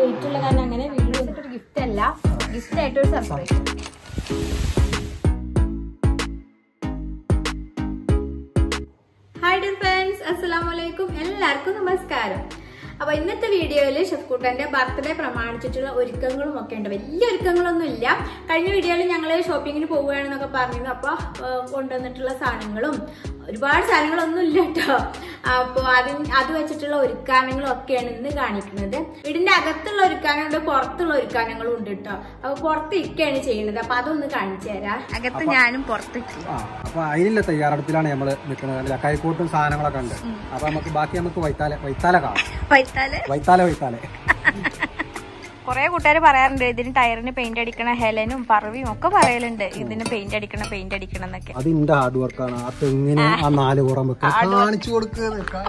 Wait ഉള്ള കാരണം അങ്ങനെ വീഡിയോ ചെയ്തിട്ടൊരു ഗിഫ്റ്റ് അല്ല ഗിഫ്റ്റ് ആയിട്ടൊരു സർപ്രൈസ് ഹായ് ഡിയർ ഫ്രണ്ട്സ് അസ്സലാമു അലൈക്കും എല്ലാവർക്കും നമസ്കാരം അപ്പൊ ഇന്നത്തെ വീഡിയോയിൽ ഷെഫ്കൂട്ടന്റെ ബർത്ത്ഡേ പ്രമാണിച്ചിട്ടുള്ള ഒരുക്കങ്ങളും ഒക്കെ ഉണ്ട് വലിയ ഒരുക്കങ്ങളൊന്നും ഇല്ല കഴിഞ്ഞ വീഡിയോയിൽ ഞങ്ങൾ ഷോപ്പിങ്ങിന് പോവുകയാണെന്നൊക്കെ പറഞ്ഞിരുന്നു അപ്പൊ ആ, കൊണ്ടുവന്നിട്ടുള്ള സാധനങ്ങളും ഒരുപാട് സാധനങ്ങളൊന്നും ഇല്ല കേട്ടോ അപ്പോൾ അതിന് അത് വെച്ചിട്ടുള്ള ഒരുക്കാനങ്ങളും ഒക്കെയാണ് ഇന്ന് കാണിക്കുന്നത് വീടിന്റെ അകത്തുള്ള ഒരുക്കാനുണ്ട് പുറത്തുള്ള ഒരുക്കാനങ്ങളും ഉണ്ട് കേട്ടോ അപ്പൊ പുറത്ത് ഇരിക്കുകയാണ് ചെയ്യുന്നത് അപ്പൊ അതൊന്ന് കാണിച്ചു തരാം അകത്ത് ഞാനും പുറത്തേക്ക് ആ അപ്പൊ അതിനുള്ള തയ്യാറെടുപ്പിലാണ് നമ്മള് നിൽക്കുന്നത് കൈക്കൂട്ടും സാധനങ്ങളൊക്കെ ഉണ്ട് അപ്പൊ നമുക്ക് ബാക്കി നമുക്ക് വൈത്താല വൈത്താല കാണാം വൈത്താല് വൈത്താല വൈത്താല കുറെ കൂട്ടുകാർ പറയാറുണ്ട് ഇതിന് ടയറിന് പെയിന്റ് അടിക്കണ ഹെലനും പറവിയും ഒക്കെ പറയലുണ്ട് ഇതിന് പെയിന്റ് അടിക്കണം പെയിന്റ് അടിക്കണം എന്നൊക്കെ അത് ഇന്റെ ഹാർഡ് വർക്കാണ് ആ തെങ്ങിന് ആ നാല് പുറം വെക്കാൻ കാണിച്ചു കൊടുക്കുക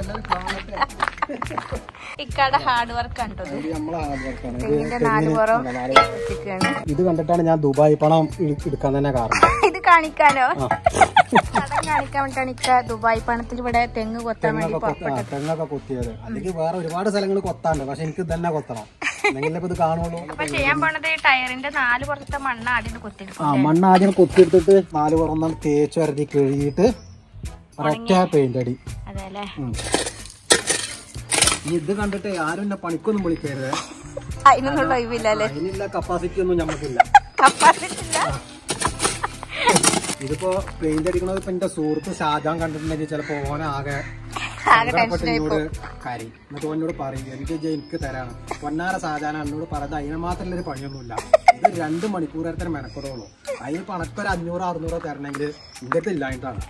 ഇക്കാടെ ഹാർഡ് വർക്ക് കണ്ടത് നമ്മളെ ഹാർഡ് വർക്കാണ് ഇതിന്റെ നാല് പുറം വെച്ചിരിക്കുകയാണ് ഇത് കണ്ടിട്ടാണ് ഞാൻ ദുബായ് പണം ഇ- എടുക്കാൻ തന്നെ കാരണം ഇത് കാണിക്കാനോ ആ കടം കാണിക്കാൻ വേണ്ടിട്ടാണ് ഇക്ക ദുബായ് പണത്തിൽ ഇവിടെ തെങ്ങ് കൊത്താൻ വേണ്ടി തെങ്ങൊക്കെ കൊത്തി- ആ, തെങ്ങൊക്കെ കൊത്തിയത് അല്ലെങ്കിൽ വേറെ ഒരുപാട് സ്ഥലങ്ങൾ കൊത്താണ്ട് പക്ഷെ എനിക്ക് തന്നെ കൊത്തണം എന്നെങ്കിലേ ഇപ്പൊ ഇത് കാണുള്ളൂ അപ്പൊ ചെയ്യാൻ പോണത് ടയറിന്റെ നാല് പുറത്തെ മണ്ണ് ആദ്യം കൊത്തിയെടുക്കും ആ മണ്ണ് ആദ്യം കൊത്തിയെടുത്തിട്ട് നാല് പുറം തേച്ച് വരട്ടി കഴുകിയിട്ട് ഒരൊറ്റ പെയിന്റ് അടി അതെ അല്ലേ ഉം. ഇനി ഇത് കണ്ടിട്ട് ആരും എന്നെ പണിക്കൊന്നും വിളിക്കരുത് അതിനൊന്നുള്ള ഒഴിവില്ല അല്ലേ അതിനുള്ള കപ്പാസിറ്റി ഒന്നും നമുക്കില്ല കപ്പാസിറ്റി ഇല്ല ഇതിപ്പോ പെയിന്റ് അടിക്കണത് ഇപ്പൊ എന്റെ സുഹൃത്ത് ഷാജാൻ കണ്ടിട്ടുണ്ടെങ്കിൽ ചിലപ്പോ ഓനെ ആകെ ആകെ സങ്കടപ്പെട്ട് എന്നോട് കരി എന്നിട്ട് ഓനോട് പറയും എനിക്ക് ഇജ്ജ് എനിക്ക് തരാണ് പൊന്നാര ഷാജാൻ എന്നോട് പറഞ്ഞത് അതിന് മാത്രമുള്ള ഒരു പണിയൊന്നുമില്ല ഇത് രണ്ട് മണിക്കൂർ നേരത്തെ മെനക്കെടുള്ളൂ അതിന് പണക്കൊരു അഞ്ഞൂറോ അറുന്നൂറോ തരണമെങ്കിൽ ഇന്റെ അടുത്ത് ഇല്ലായിട്ടാണ്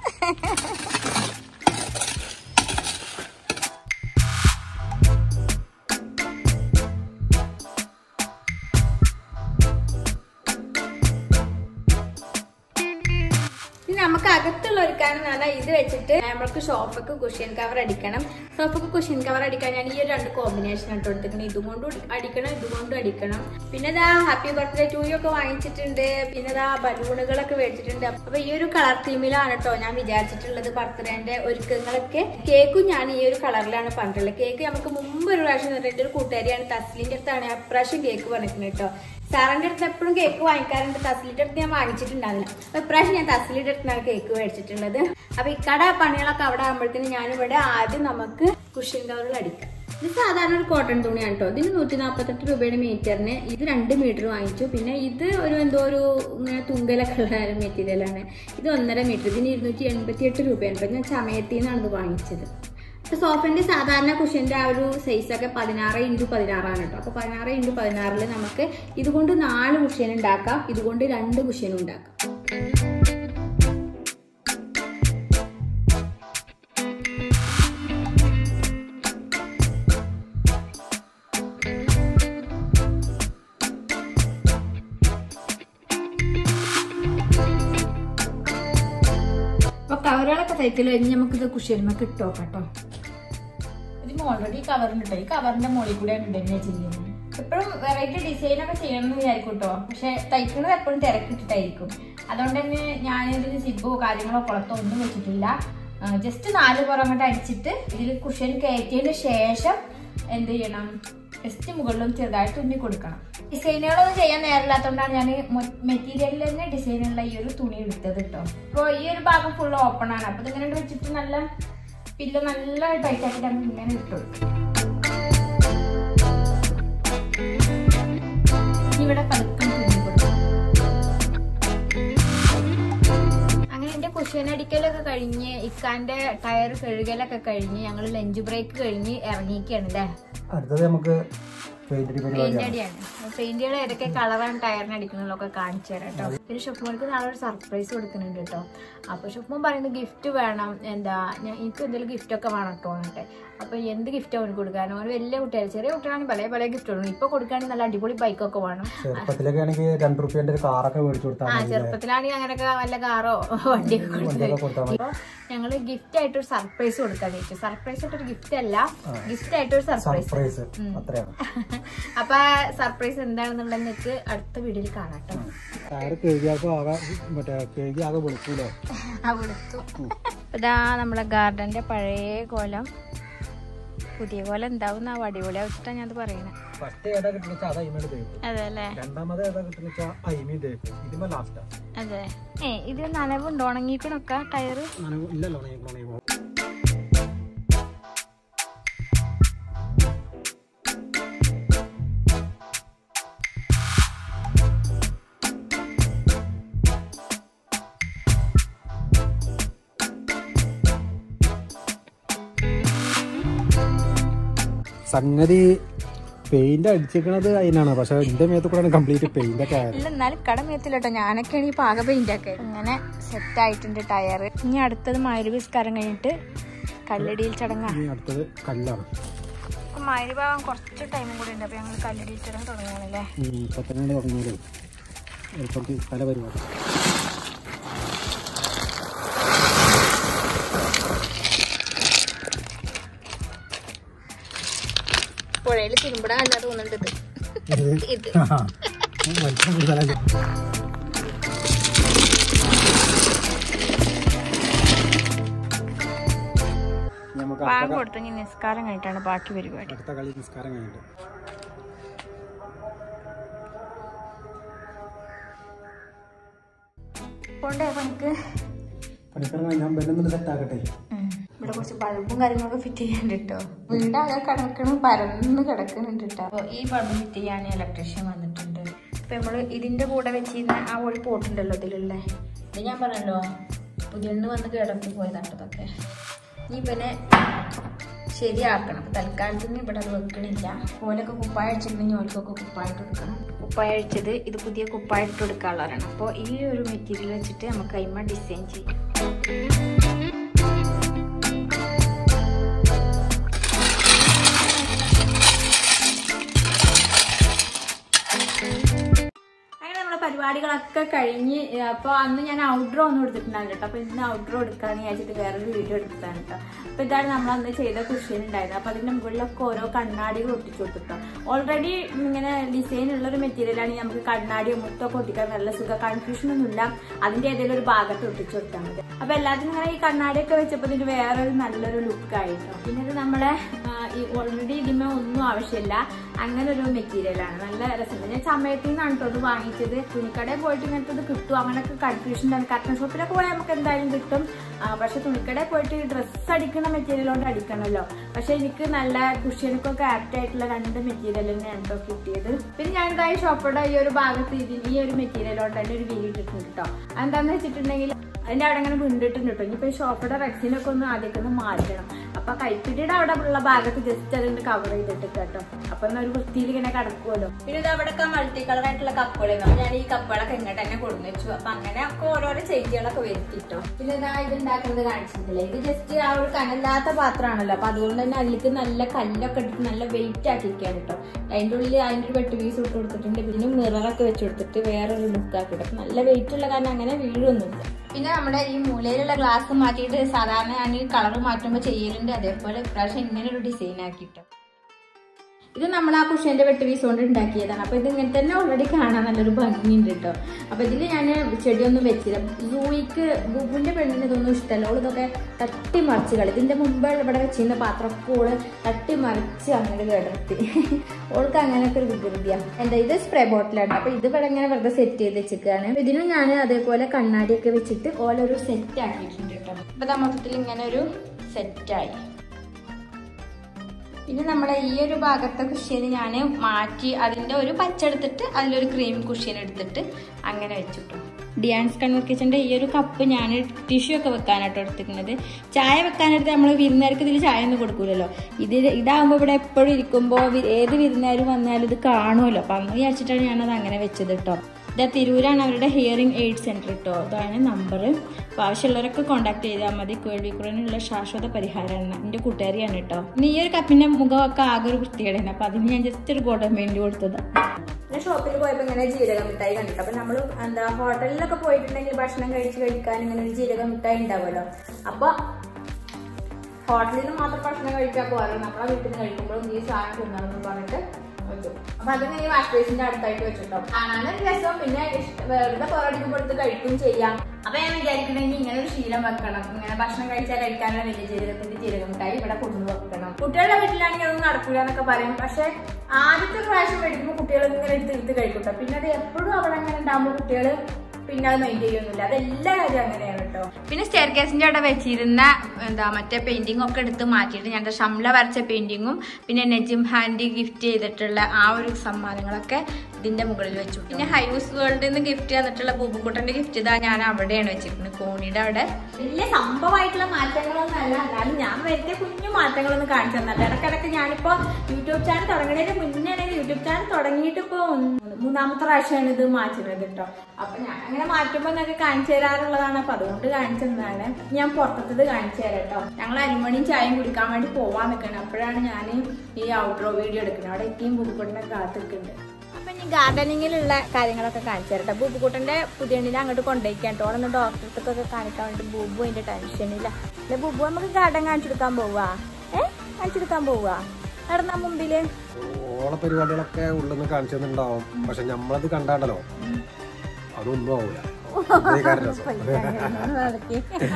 ഇനി നമുക്ക് അകത്തുള്ള ഒരുക്കാനെന്ന് പറഞ്ഞാൽ ഇത് വെച്ചിട്ട് നമ്മൾക്ക് ഷോഫക്ക് കുഷ്യൻ കവർ അടിക്കണം സോഫക്ക് കുഷ്യൻ കവർ അടിക്കാൻ ഞാൻ ഈ ഒരു രണ്ട് കോമ്പിനേഷൻ ആയിട്ട് കൊടുത്തിരിക്കണം ഇതും കൊണ്ടും അടിക്കണം ഇതും കൊണ്ടും അടിക്കണം പിന്നെ ഇതാ ഹാപ്പി ബർത്ത്ഡേ ടൂ ഒക്കെ വാങ്ങിച്ചിട്ടുണ്ട് പിന്നെ ഇതാ ബലൂണുകളൊക്കെ മേടിച്ചിട്ടുണ്ട് അപ്പൊ ഈ ഒരു കളർ തീമിലാണ് കേട്ടോ ഞാൻ വിചാരിച്ചിട്ടുള്ളത് ബർത്ത്ഡേന്റെ ഒരുക്കങ്ങളൊക്കെ കേക്കും ഞാൻ ഈ ഒരു കളറിലാണ് പറഞ്ഞിട്ടുള്ളത് കേക്ക് നമുക്ക് മുമ്പ് ഒരു പ്രാവശ്യം എൻ്റെ ഒരു കൂട്ടുകാരിയാണ് തസ്ലിന്റെ അടുത്താണ് ഞാൻ അപ്രാവശ്യം കേക്ക് പറഞ്ഞിട്ടുണ്ട് കേട്ടോ സാറിന്റെ അടുത്ത് എപ്പോഴും കേക്ക് വാങ്ങിക്കാറുണ്ട് തസ്ലിന്റെ അടുത്ത് ഞാൻ വാങ്ങിച്ചിട്ടുണ്ടാവില്ല അപ്പൊ ഇപ്രാവശ്യം ഞാൻ തസ്ലിന്റെ അടുത്താണ് കേക്ക് മേടിച്ചിട്ടുള്ളത് അപ്പൊ ഇക്കട പണികളൊക്കെ അവിടെ ആകുമ്പോഴത്തേന് ഞാനിവിടെ ആദ്യം നമുക്ക് കുഷ്യൻ കവറിൽ അടിക്കാം ഇത് സാധാരണ ഒരു കോട്ടൺ തുണിയാണ് കേട്ടോ ഇതിന് നൂറ്റി നാൽപ്പത്തെട്ട് രൂപയുടെ മീറ്ററിന് ഇത് രണ്ട് മീറ്റർ വാങ്ങിച്ചു പിന്നെ ഇത് ഒരു എന്തോ ഒരു ഇങ്ങനെ തുങ്കലൊക്കെ ഉള്ള ഒരു മെറ്റീരിയലാണ് ഇത് ഒന്നര മീറ്റർ ഇതിന് ഇരുന്നൂറ്റി എൺപത്തി എട്ട് രൂപയാണ് അപ്പൊ ഞാൻ ചമയത്തിൽ നിന്നാണ് ഇത് വാങ്ങിച്ചത് ഇപ്പൊ സോഫന്റെ സാധാരണ കുഷ്യന്റെ ആ ഒരു സൈസ് ഒക്കെ പതിനാറ് ഇൻറ്റു പതിനാറാണ് കേട്ടോ അപ്പൊ പതിനാറ് ഇൻറ്റു പതിനാറില് നമുക്ക് ഇതുകൊണ്ട് നാല് കുഷ്യൻ ഉണ്ടാക്കാം ഇതുകൊണ്ട് രണ്ട് കുഷ്യൻ ഉണ്ടാക്കാം അപ്പൊ കവറുകളൊക്കെ സൈക്കിൾ കഴിഞ്ഞ് നമുക്ക് ഇത് കുഷ്യന്മക്ക് ഇട്ടോ കേട്ടോ ഇതിന് ഓൾറെഡി കവറിലുണ്ട് ഈ കവറിന്റെ മുകളിൽ കൂടെയാണ് ഇടുന്നത് ചെയ്യുന്നത് എപ്പോഴും വെറൈറ്റി ഡിസൈൻ ഒക്കെ ചെയ്യണം എന്ന് വിചാരിക്കും കേട്ടോ പക്ഷെ തയ്ക്കുന്നത് എപ്പോഴും തിരക്കിട്ടിട്ടായിരിക്കും അതുകൊണ്ട് തന്നെ ഞാൻ ഇതിന് സിബോ കാര്യങ്ങളോ കുളത്തോ ഒന്നും വെച്ചിട്ടില്ല ജസ്റ്റ് നാല് പുറം അങ്ങോട്ട് അടിച്ചിട്ട് ഇതിൽ കുഷ്യൻ കയറ്റിയതിന് ശേഷം എന്ത് ചെയ്യണം ജസ്റ്റ് മുകളിലും ചെറുതായിട്ട് തുന്നി കൊടുക്കണം ഡിസൈനുകളൊന്നും ചെയ്യാൻ നേരമില്ലാത്തതുകൊണ്ടാണ് ഞാൻ മെറ്റീരിയലിൽ തന്നെ ഡിസൈനുള്ള ഈ ഒരു തുണി എടുത്തത് കേട്ടോ അപ്പോൾ ഈ ഒരു ഭാഗം ഫുൾ ഓപ്പൺ ആണ് അപ്പോൾ ഇതിങ്ങനെ വെച്ചിട്ട് നല്ല പില്ല് നല്ല ടൈറ്റ് ആക്കിയിട്ട് നമുക്ക് ഇങ്ങനെ ഇട്ട് കൊടുക്കും ഇനി ഇവിടെ പതുക്കെ തുന്നി കൊടുക്കും അങ്ങനെ എന്റെ കുഷ്യൻ അടിക്കലൊക്കെ കഴിഞ്ഞ് ഇക്കാന്റെ ടയർ കഴുകലൊക്കെ കഴിഞ്ഞ് ഞങ്ങൾ ലഞ്ച് ബ്രേക്ക് കഴിഞ്ഞ് ഇറങ്ങിയിരിക്കുകയാണ് അല്ലേ അടുത്തത് നമുക്ക് പെയിന്റ് അടി പരിപാടിയാണ് പെയിന്റ് അടിയാണ് പെയിന്റുകൾ ഏതൊക്കെ കളറാണ് ടയറിന് അടിക്കുന്നതൊക്കെ കാണിച്ചു തരാം കേട്ടോ പിന്നെ ഷുഫ്മോൾക്ക് നാളെ ഒരു സർപ്രൈസ് കൊടുക്കുന്നുണ്ട് കേട്ടോ അപ്പൊ ഷുഫ്മോൻ പറയുന്നത് ഗിഫ്റ്റ് വേണം എന്താ ഞാൻ എനിക്ക് എന്തെങ്കിലും ഗിഫ്റ്റ് ഒക്കെ വേണം കേട്ടോ എന്നിട്ട് അപ്പൊ എന്ത് ഗിഫ്റ്റ് അവന് കൊടുക്കാനോ അവന് വലിയ കുട്ടികൾ ചെറിയ കുട്ടികളാണെങ്കിൽ പല പല ഗിഫ്റ്റ് കൊടുക്കും ഇപ്പൊ കൊടുക്കുകയാണെങ്കിൽ നല്ല അടിപൊളി ബൈക്കൊക്കെ വേണം ചെറുപ്പത്തിലൊക്കെ ആണെങ്കിൽ രണ്ട് റുപ്യന്റെ ഒരു കാറൊക്കെ മേടിച്ചു കൊടുത്താൽ ആ മതി ചെറുപ്പത്തിലാണെങ്കിൽ അങ്ങനെയൊക്കെ വല്ല കാറോ വണ്ടിയൊക്കെ കൊടുത്തു വണ്ടിയൊക്കെ കൊടുത്താൽ മതി അപ്പൊ ഞങ്ങള് ഗിഫ്റ്റ് ആയിട്ടൊരു സർപ്രൈസ് കൊടുക്കാൻ വെച്ചു സർപ്രൈസ് ആയിട്ടൊരു ഗിഫ്റ്റ് അല്ല ഗിഫ്റ്റ് ആയിട്ടൊരു സർപ്രൈസ് സർപ്രൈസ് അത്രയാണ് അപ്പൊ സർപ്രൈസ് എന്താണെന്നുള്ളത് നിങ്ങൾക്ക് അടുത്ത വീഡിയോയിൽ കാണാം കേട്ടോ ടയർ കഴുകിയാൽ ആകെ മറ്റേ കഴുകി ആകെ വെളുക്കൂലേ ഇതാ നമ്മളെ ഗാർഡന്റെ പഴയ കോലം പുതിയ പോലെ എന്താവും ആ അടിപൊളിയാവിച്ചിട്ടാണ് ഞാൻ പറയണേ ഫസ്റ്റ് ഏതാ കിട്ടുന്ന വെച്ചാൽ അത് അയിമേൽ തേക്കും അതെ അല്ലേ രണ്ടാമത് ഏതാ കിട്ടുന്ന വെച്ചാൽ അയിമീൻ തേക്കും ഇതിമേ ലാസ്റ്റാ അതെ ഏ ഇത് നനവുണ്ടോ ഉണങ്ങിക്കണൊക്കെ ടയറ് ഇല്ലല്ലോ ഉണങ്ങിക്കോ സംഗതി പെയിന്റ് അടിച്ചിരിക്കണത് അതിനാണ് പക്ഷെ എന്റെ മേത്ത് കൂടെ കംപ്ലീറ്റ് പെയിന്റ് ഒക്കെ ആയത് ഇല്ല എന്നാലും കടമെത്തില്ല കേട്ടോ ഞാനൊക്കെയാണ് ഈ പാക പെയിന്റ് ഒക്കെ ഇങ്ങനെ സെറ്റ് ആയിട്ടുണ്ട് ടയർ ഇനി അടുത്തത് മരുവിസ്കാരം കഴിഞ്ഞിട്ട് കല്ലടിയിൽ ചടങ്ങാണ് ഇനി അടുത്തത് കല്ലാണ് മരുഭാഗം കുറച്ച് ടൈമും കൂടി ഉണ്ട് അപ്പൊ ഞങ്ങൾ കല്ലടിയിൽ ചടങ്ങ് തുടങ്ങുകയാണല്ലേ ഉം, ഇപ്പൊ തന്നെ തുടങ്ങിയാലേ എളുപ്പത്തിൽ പല പരിപാടി പുഴയിൽ തിരുമ്പിടാൻ അല്ല തോന്നുന്നുണ്ട് ഇത് ഇത് മത്സ്യം കൂടുതലല്ലേ നമുക്ക് പാകം അടുത്ത കൊടുത്തു ഇനി നിസ്കാരം കഴിഞ്ഞിട്ടാണ് ബാക്കി പരിപാടി അടുത്ത കളി നിസ്കാരം കഴിഞ്ഞിട്ട് കൊണ്ടേ പണിക്ക് പണിക്കാരൻ ഞാൻ ബെല്ലൊന്നും സെറ്റ് ആക്കട്ടെ ഉം. ഇവിടെ കുറച്ച് ബൾബും കാര്യങ്ങളൊക്കെ ഫിറ്റ് ചെയ്യാണ്ട് കേട്ടോ വീടാകെ കിടക്കണം പരന്ന് കിടക്കുന്നുണ്ട് കേട്ടോ അപ്പോൾ ഈ ബൾബ് ഫിറ്റ് ചെയ്യാൻ ഇലക്ട്രീഷ്യൻ വന്നിട്ടുണ്ട് ഇപ്പൊ നമ്മള് ഇതിന്റെ കൂടെ വെച്ചിരുന്ന ആ ഒരു പോട്ടുണ്ടല്ലോ ഇതിലുള്ള ഇത് ഞാൻ പറഞ്ഞല്ലോ പുതിയണ്ണ് വന്ന് കിടത്തി പോയതാട്ടതൊക്കെ ഇനി പിന്നെ ശരിയാക്കണം അപ്പൊ തൽക്കാലത്തിന് ഇവിടെ അത് വെക്കണില്ല ഓലൊക്കെ കുപ്പായ അടിച്ചിട്ടുണ്ടെങ്കിൽ ഓൽക്കൊക്കെ കുപ്പായിട്ട് കൊടുക്കണം കുപ്പായ അഴിച്ചത് ഇത് പുതിയ കുപ്പായിട്ട് കൊടുക്കാനുള്ളവരാണ് അപ്പോൾ ഈ ഒരു മെറ്റീരിയൽ വെച്ചിട്ട് നമുക്ക് അതിമ ഡിസൈൻ ചെയ്യാം അങ്ങനെ നമ്മുടെ പരിപാടികളൊക്കെ കഴിഞ്ഞ് അപ്പോൾ അന്ന് ഞാൻ ഔട്ട്ഡ്രോ ഒന്നും എടുത്തിട്ടുണ്ടായിരുന്നു കേട്ടോ അപ്പോൾ ഇന്ന് ഔട്ട്ഡ്രോ എടുക്കാന്ന് വിചാരിച്ചിട്ട് വേറൊരു വീഡിയോ എടുത്തതാണ് കേട്ടോ അപ്പോൾ ഇതാണ് നമ്മൾ അന്ന് ചെയ്ത കുഷ്യൻ ഉണ്ടായിരുന്നത് അപ്പോൾ അതിൻ്റെ മുകളിലൊക്കെ ഓരോ കണ്ണാടികൾ ഒട്ടിച്ചു കൊടുത്തിട്ടോ ഓൾറെഡി ഇങ്ങനെ ഡിസൈൻ ഉള്ളൊരു മെറ്റീരിയലാണ് നമുക്ക് കണ്ണാടിയോ മുത്തൊക്കെ ഒട്ടിക്കാൻ നല്ല സുഖം കൺഫ്യൂഷൻ ഒന്നുമില്ല അതിൻ്റെ ഏതെങ്കിലും ഒരു ഭാഗത്ത് ഒട്ടിച്ചു കൊടുത്താൽ മതി അപ്പോൾ എല്ലാത്തിനും ഇങ്ങനെ ഈ കണ്ണാടിയൊക്കെ വെച്ചപ്പോൾ ഇതിന് വേറൊരു നല്ലൊരു ലുക്ക് ആയിട്ടോ പിന്നെ ഇത് നമ്മളെ ആ, ഈ ഓൾറെഡി ഇതിമേ ഒന്നും ആവശ്യമില്ല അങ്ങനെ ഒരു മെറ്റീരിയലാണ് നല്ല രസമുണ്ട് ഞാൻ ചമയത്തിൽ നിന്നാണ് കേട്ടോ ഇത് വാങ്ങിച്ചത് തുണിക്കടയിൽ പോയിട്ട് ഇങ്ങനത്തെ ഇത് കിട്ടും അങ്ങനെയൊക്കെ കൺഫ്യൂഷൻ ആണ് കട്ടൺ ഷോപ്പിലൊക്കെ പോയാൽ നമുക്ക് എന്തായാലും കിട്ടും ആ, പക്ഷെ തുണിക്കടയിൽ പോയിട്ട് ഡ്രസ്സ് അടിക്കുന്ന മെറ്റീരിയൽ കൊണ്ട് അടിക്കണമല്ലോ പക്ഷെ എനിക്ക് നല്ല കുഷ്യനക്കൊക്കെ ആപ്റ്റ് ആയിട്ടുള്ള രണ്ട് മെറ്റീരിയൽ തന്നെയാണ് കേട്ടോ കിട്ടിയത് പിന്നെ ഞാൻ ഇതായി ഷോപ്പയുടെ ഈ ഒരു ഭാഗത്ത് ഇതിന് ഈ ഒരു മെറ്റീരിയൽ കൊണ്ട് തന്നെ ഒരു വീട് ഇട്ടിട്ടുണ്ട് കേട്ടോ എന്താന്ന് വെച്ചിട്ടുണ്ടെങ്കിൽ അതിന്റെ അവിടെ അങ്ങനെ വിണ്ടിട്ടുണ്ട് കേട്ടോ ഇനിയിപ്പോ ഈ ഷോപ്പയുടെ റെക്സിനൊക്കെ ഒന്ന് ആദ്യമൊക്കെ ഒന്ന് മാറ്റണം അപ്പൊ കൈപ്പിടിയുടെ അവിടെ ഉള്ള ഭാഗത്ത് ജസ്റ്റ് അതിന്റെ കവർ ചെയ്തിട്ട് കേട്ടോ അപ്പൊ എന്നാ ഒരു വൃത്തിയിൽ ഇങ്ങനെ കിടക്കുമല്ലോ പിന്നെ ഇത് അവിടെ മൾട്ടി കളർ ആയിട്ടുള്ള കപ്പുകളായിരുന്നു ഞാൻ ഈ കപ്പുകളൊക്കെ ഇങ്ങോട്ട് തന്നെ കൊടുന്നു വെച്ചു അപ്പൊ അങ്ങനെ ഒക്കെ ഓരോരോ ചേഞ്ചുകളൊക്കെ വരുത്തിട്ടോ പിന്നെ ഇതാ ഇത് ഉണ്ടാക്കുന്നത് കാണിച്ചിട്ടില്ല ഇത് ജസ്റ്റ് ആ ഒരു കനല്ലാത്ത പാത്രമാണല്ലോ അപ്പൊ അതുകൊണ്ട് തന്നെ അതിലേക്ക് നല്ല കല്ലൊക്കെ ഇട്ടിട്ട് നല്ല വെയിറ്റ് ആക്കിയിരിക്കുകയാണ് കേട്ടോ അതിന്റെ ഉള്ളിൽ അതിന്റെ ഒരു വെട്ട് പീസ് ഇട്ട് കൊടുത്തിട്ടുണ്ട് പിന്നെ മിററൊക്കെ വെച്ച് കൊടുത്തിട്ട് വേറൊരു ലുക്ക് ആക്കിയിട്ട് അപ്പൊ നല്ല വെയിറ്റ് ഉള്ള കാരണം അങ്ങനെ വീഴൊന്നുമില്ല പിന്നെ നമ്മുടെ ഈ മൂലയിലുള്ള ഗ്ലാസ് മാറ്റിയിട്ട് സാധാരണ ഞാൻ ഈ കളർ മാറ്റുമ്പോൾ ചെയ്യലുണ്ട് അതേപോലെ ഇപ്രാവശ്യം ഇങ്ങനെ ഒരു ഡിസൈൻ ആക്കിട്ടോ ഇത് നമ്മൾ ആ കുഷ്യന്റെ വെട്ട് പീസ് കൊണ്ട് ഉണ്ടാക്കിയതാണ് അപ്പൊ ഇത് ഇങ്ങനെ തന്നെ ഓൾറെഡി കാണാൻ നല്ലൊരു ഭംഗിയുണ്ട് കേട്ടോ അപ്പൊ ഇതിൽ ഞാൻ ചെടിയൊന്നും വെച്ചില്ല ലൂയിക്ക് ബുബുന്റെ പെണ്ണിന് ഇതൊന്നും ഇഷ്ടമല്ല ഓള് ഇതൊക്കെ തട്ടി മറിച്ച് കളി ഇതിന്റെ മുമ്പ് ഇവിടെ വെച്ചിരുന്ന പാത്രമൊക്കെ ഓള് തട്ടി മറിച്ച് അങ്ങനെ കിടത്തി ഓൾക്ക് അങ്ങനെയൊക്കെ ഒരു വികൃതിയാണ് എന്താ ഇത് സ്പ്രേ ബോട്ടിലാണ് അപ്പൊ ഇത് ഇവിടെ ഇങ്ങനെ വെറുതെ സെറ്റ് ചെയ്ത് വെച്ചിരിക്കുകയാണ് ഇതിനും ഞാൻ അതേപോലെ കണ്ണാടിയൊക്കെ വെച്ചിട്ട് ഓലൊരു സെറ്റ് ആക്കിയിട്ടുണ്ട് കേട്ടോ ഇപ്പൊ മൊത്തത്തിൽ ഇങ്ങനെ ഒരു സെറ്റായി പിന്നെ നമ്മുടെ ഈ ഒരു ഭാഗത്തെ കുഷ്യന് ഞാൻ മാറ്റി അതിൻ്റെ ഒരു പച്ച എടുത്തിട്ട് അതിലൊരു ക്രീം കുഷ്യൻ എടുത്തിട്ട് അങ്ങനെ വെച്ചിട്ടു ഡിയാൻസ് കണ്ണൂർ കിച്ചൻ്റെ ഈ ഒരു കപ്പ് ഞാൻ ടിഷ്യൂ ഒക്കെ വെക്കാനായിട്ട് എടുത്തിരിക്കുന്നത് ചായ വെക്കാനായിട്ട് നമ്മൾ വിരുന്നുകാർക്ക് ഇതിൽ ചായ ഒന്നും കൊടുക്കൂലല്ലോ ഇത് ഇതാകുമ്പോൾ ഇവിടെ എപ്പോഴും ഇരിക്കുമ്പോൾ വി- ഏത് വിരുന്നുകാരും വന്നാലും ഇത് കാണുമല്ലോ അപ്പം അന്ന് വിചാരിച്ചിട്ടാണ് ഞാനത് അങ്ങനെ വെച്ചത് കേട്ടോ ഇതാ തിരൂരാണ് അവരുടെ ഹിയറിംഗ് എയ്ഡ് സെന്റർ കേട്ടോ അതാണ് നമ്പർ അപ്പോൾ ആവശ്യമുള്ളവരൊക്കെ കോൺടാക്ട് ചെയ്താൽ മതി കേൾവിക്കുറവിനുള്ള ശാശ്വത പരിഹാരമാണ് എൻ്റെ കൂട്ടുകാരിയാണ് കേട്ടോ ഇനി ഈ ഒരു കപ്പിന്റെ മുഖമൊക്കെ ആകെ ഒരു വൃത്തികേടാണ് അപ്പോൾ അതിന് ഞാൻ ജസ്റ്റ് ഒരു ഗോൾഡൻ പെയിന്റ് കൊടുത്തത് ഞാൻ ഷോപ്പിൽ പോയപ്പോൾ ഇങ്ങനെ ജീരക മിഠായി കണ്ടിട്ട് അപ്പം നമ്മൾ എന്താ ഹോട്ടലിലൊക്കെ പോയിട്ടുണ്ടെങ്കിൽ ഭക്ഷണം കഴിച്ച് കഴിക്കാൻ ഇങ്ങനെ ഒരു ജീരക മിഠായി ഉണ്ടാവുമല്ലോ അപ്പോൾ ഹോട്ടലിൽ നിന്ന് മാത്രം ഭക്ഷണം കഴിക്കാൻ പോകാറ് നമ്മളെ വീട്ടിൽ നിന്ന് കഴിക്കുമ്പോഴും ഈ സാധനം തിന്നണമെന്ന് പറഞ്ഞിട്ട് വെച്ചു അപ്പൊ അതിന് ഈ വാഷ് ബേസിന്റെ അടുത്തായിട്ട് വെച്ചിട്ടോ കാണാനും രസം പിന്നെ ഇഷ്ട- വെറുതെ പുറടിക്കുമ്പോൾ എടുത്ത് കഴിക്കും ചെയ്യാം അപ്പൊ ഞാൻ വിചാരിക്കണമെങ്കിൽ ഇങ്ങനെ ഒരു ശീലം വെക്കണം ഇങ്ങനെ ഭക്ഷണം കഴിച്ചാൽ കഴിക്കാനുള്ള വലിയ ജീരകത്തിന്റെ ജീരകമിട്ടായി ഇവിടെ കൊണ്ടു വെക്കണം കുട്ടികളുടെ വീട്ടിലാണെങ്കിൽ അതൊന്നും നടക്കില്ല എന്നൊക്കെ പറയും പക്ഷെ ആദ്യത്തെ പ്രാവശ്യം മേടിക്കുമ്പോൾ കുട്ടികൾ ഇങ്ങനെ എടുത്ത് എടുത്ത് കഴിക്കട്ടോ പിന്നെ അത് എപ്പോഴും അവിടെ അങ്ങനെ ഉണ്ടാകുമ്പോൾ കുട്ടികൾ പിന്നെ അത് മൈൻഡ് ചെയ്യൊന്നുമില്ല അത് എല്ലാ കാര്യം അങ്ങനെയാണ് കേട്ടോ പിന്നെ സ്റ്റെയർ കേസിന്റെ അവിടെ വെച്ചിരുന്ന എന്താ മറ്റേ പെയിന്റിംഗ് ഒക്കെ എടുത്ത് മാറ്റിയിട്ട് ഞാൻ ദാ ഷംല വരച്ച പെയിന്റിങ്ങും പിന്നെ നെജിം ഹാൻഡി ഗിഫ്റ്റ് ചെയ്തിട്ടുള്ള ആ ഒരു സമ്മാനങ്ങളൊക്കെ ഇതിന്റെ മുകളിൽ വെച്ചു പിന്നെ ഹൈയൂസ് വേൾഡിൽ നിന്ന് ഗിഫ്റ്റ് തന്നിട്ടുള്ള ബൂബുക്കുട്ടന്റെ ഗിഫ്റ്റ് ഇതാ ഞാൻ അവിടെയാണ് വെച്ചിരിക്കുന്നത് കോണിയുടെ അവിടെ വലിയ സംഭവമായിട്ടുള്ള മാറ്റങ്ങളൊന്നും അല്ല എന്നാലും ഞാൻ വരുത്തിയ കുഞ്ഞു മാറ്റങ്ങളൊന്നും കാണിച്ചു തന്നില്ല ഇടക്കിടക്ക് ഞാനിപ്പോ യൂട്യൂബ് ചാനൽ തുടങ്ങുന്നതിന് മുന്നേ യൂട്യൂബ് ചാനൽ തുടങ്ങിയിട്ട് ഇപ്പൊ ഒന്ന് മൂന്നാമത്തെ പ്രാവശ്യമാണ് ഇത് മാറ്റുന്നത് കേട്ടോ അപ്പൊ ഞാൻ അങ്ങനെ മാറ്റുമ്പോ എന്നൊക്കെ കാണിച്ചു തരാറുള്ളതാണ് അപ്പൊ അതുകൊണ്ട് കാണിച്ചു തന്നതാണ് ഞാൻ പുറത്തത് കാണിച്ചു തരാം കേട്ടോ ഞങ്ങൾ അരിമണിയും ചായയും കുടിക്കാൻ വേണ്ടി പോവാൻ നിൽക്കണം അപ്പോഴാണ് ഞാൻ ഈ ഔട്ട്ഡോർ വീഡിയോ എടുക്കുന്നത് അവിടെ എത്തിയും ബുബുക്കുട്ടനെ കാത്ത് നിൽക്കുന്നുണ്ട് അപ്പൊ ഇനി ഗാർഡനിങ്ങിലുള്ള കാര്യങ്ങളൊക്കെ കാണിച്ചു തരട്ടെ ബൂബുക്കുട്ടന്റെ പുതിയ എണ്ണിനെ അങ്ങോട്ട് കൊണ്ടുപോയിക്കാൻ കേട്ടോ ഒന്ന് ഡോക്ടർക്കൊക്കെ കാണിക്കാൻ വേണ്ടി ബൂബു അതിന്റെ ടെൻഷനില്ല അല്ലെ ബൂബു നമുക്ക് ഗാർഡൻ കാണിച്ചെടുക്കാൻ പോവാ ഏ കാണിച്ചെടുക്കാൻ പോവാ നടന്നാ മുമ്പില് ഓള പരിപാടികളൊക്കെ ഉള്ളെന്ന് കാണിച്ചു തന്നിട്ടുണ്ടാവും പക്ഷെ നമ്മളത് കണ്ടാണ്ടല്ലോ അതൊന്നും ആവൂല അതേക്കാരം രസം. നടക്കി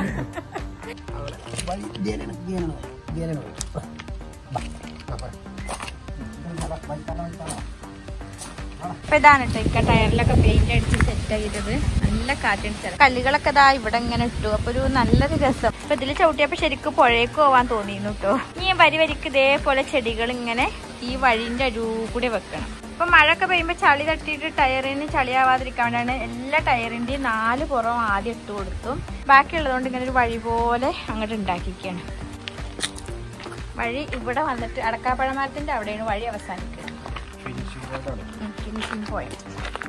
വഴി ഇതിലേനാണ്, ഇതിലേനാണ് വഴി, ഇതിലേനാണ് വഴി. ബാ, ബാ, ബാ. വഴി തരാം, വഴി തരാം. അപ്പൊ ഇതാണ് കേട്ടോ ഇക്ക ടയറിലൊക്കെ പെയിന്റ് അടിച്ച് സെറ്റ് ചെയ്തത് നല്ല കാറ്റടിച്ചത് കല്ലുകളൊക്കെ ഇതാ ഇവിടെ ഇങ്ങനെ ഇട്ടു അപ്പൊ ഒരു നല്ലൊരു രസം അപ്പൊ ഇതിൽ ചവിട്ടിയപ്പോ ശരിക്കും പുഴയ്ക്ക് പോവാൻ തോന്നിയിരുന്നു കേട്ടോ ഈ വരി വരിക്ക് ഇതേപോലെ ചെടികൾ ഇങ്ങനെ ഈ വഴിന്റെ അരുവ് കൂടി വെക്കണം ഇപ്പൊ മഴയൊക്കെ പെയ്യുമ്പോ ചളി തട്ടിയിട്ട് ടയറിന് ചളിയാവാതിരിക്കാൻ വേണ്ടിയാണ് എല്ലാ ടയറിന്റെയും നാല് പുറം ആദ്യം ഇട്ട് കൊടുത്തു ബാക്കിയുള്ളതുകൊണ്ട് ഇങ്ങനെ ഒരു വഴി പോലെ അങ്ങോട്ട് ഉണ്ടാക്കിയിരിക്കുകയാണ് വഴി ഇവിടെ വന്നിട്ട് അടക്കാപ്പഴമരത്തിന്റെ അവിടെയാണ് വഴി അവസാനിക്കുന്നത് ഫിനിഷിംഗ് കൊണ്ടാണ്. ഫിനിഷിംഗ് പോയിന്റ്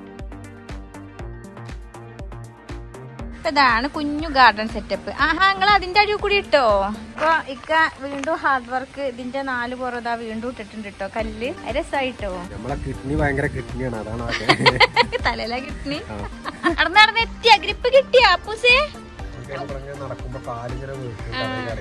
ഇതാണ് കുഞ്ഞു ഗാർഡൻ സെറ്റപ്പ് ആഹാ നിങ്ങൾ അതിന്റെ അടിയിൽ കൂടി ഇട്ടോ ഇപ്പൊ ഇക്ക വീണ്ടും ഹാർഡ് വർക്ക് ഇതിന്റെ നാല് പുറതാ വീണ്ടും ഇട്ടിട്ടുണ്ട് കേട്ടോ കല്ല് അത് രസമായിട്ടോ നമ്മളെ കിഡ്നി ഭയങ്കര കിഡ്നിയാണ് അതാണ് അതൊക്കെ തലയില കിട്ടണി നടന്ന് നടന്ന് എത്തിയ ഗ്രിപ്പ് കിട്ടിയ അപ്പൂസേ ഇങ്ങനെ നടക്കുമ്പോ കാലിങ്ങനെ വീഴ്ത്തും, അതേക്കാരെ.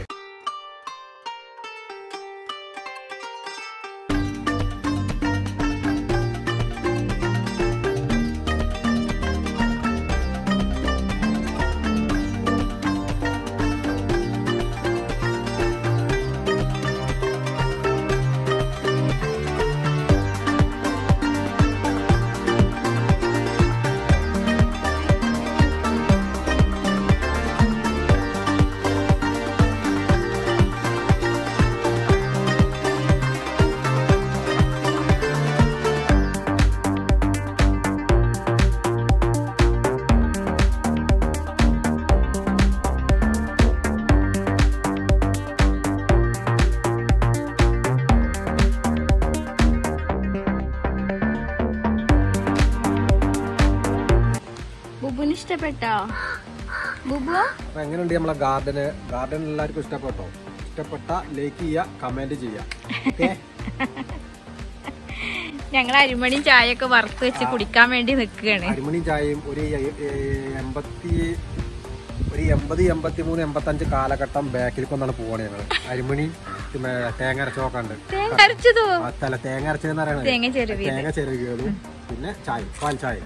ബുബുന് ഇഷ്ടപ്പെട്ടോ ബുബു അപ്പൊ എങ്ങനെയുണ്ട് നമ്മളെ ഗാർഡന് ഗാർഡൻ എല്ലാവർക്കും ഇഷ്ടപ്പെട്ടോ ഇഷ്ടപ്പെട്ട ലൈക്ക് ചെയ്യുക കമന്റ് ചെയ്യുക ഓക്കെ ഞങ്ങൾ അരിമണി ചായ ഒക്കെ വറുത്ത് വെച്ച് കുടിക്കാൻ വേണ്ടി നിൽക്കുകയാണ് അരിമണി ചായയും ഒരു എ- എ- എൺപത്തി ഒരു എൺപത് എൺപത്തി മൂന്ന് എൺപത്തി അഞ്ച് കാലഘട്ടം ബാക്കിലേക്ക് ഒന്നാണ് പോവാണ് ഞങ്ങൾ അരിമണി പിന്നെ തേങ്ങ അരച്ചൊക്കെ ഉണ്ട് തേങ്ങ അരച്ചതോ അല്ല തേങ്ങ അരച്ചതെന്ന് പറയുന്നത് തേങ്ങ ചെരുവി തേങ്ങ ചെറുകികളും പിന്നെ ചായ പാൽ ചായ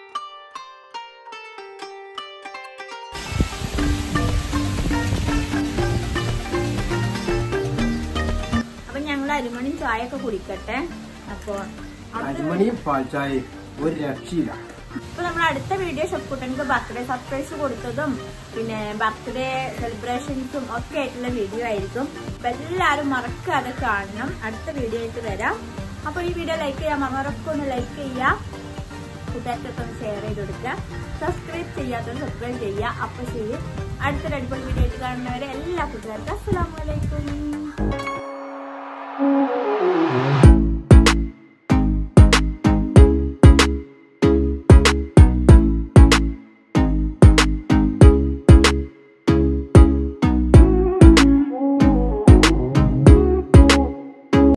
അപ്പൊ ഞങ്ങൾ അരിമണി ചായ ഒക്കെ കുടിക്കട്ടെ അപ്പൊ അരിമണിയും പാൽ ചായയും ഒരു രക്ഷയില്ല ഇപ്പൊ നമ്മൾ അടുത്ത വീഡിയോ ഷെഫ്കുട്ടൻക്ക് ബർത്ത്ഡേ സർപ്രൈസ് കൊടുത്തതും പിന്നെ ബർത്ത്ഡേ സെലിബ്രേഷൻസും ഒക്കെ ആയിട്ടുള്ള വീഡിയോ ആയിരിക്കും അപ്പൊ എല്ലാരും മറക്കാതെ കാണണം അടുത്ത വീഡിയോ ആയിട്ട് വരാം അപ്പൊ ഈ വീഡിയോ ലൈക്ക് ചെയ്യാൻ മറന്നവരൊക്കെ ഒന്ന് ലൈക്ക് ചെയ്യുക കൂട്ടുകാർക്കൊക്കെ ഒന്ന് ഷെയർ ചെയ്ത് കൊടുക്കുക സബ്സ്ക്രൈബ് ചെയ്യാത്തവർ സബ്സ്ക്രൈബ് ചെയ്യുക അപ്പൊ ശരി അടുത്തൊരു അടിപൊളി വീഡിയോ ആയിട്ട് കാണുന്നവരെ എല്ലാ കൂട്ടുകാർക്കും അസ്സലാമലൈക്കും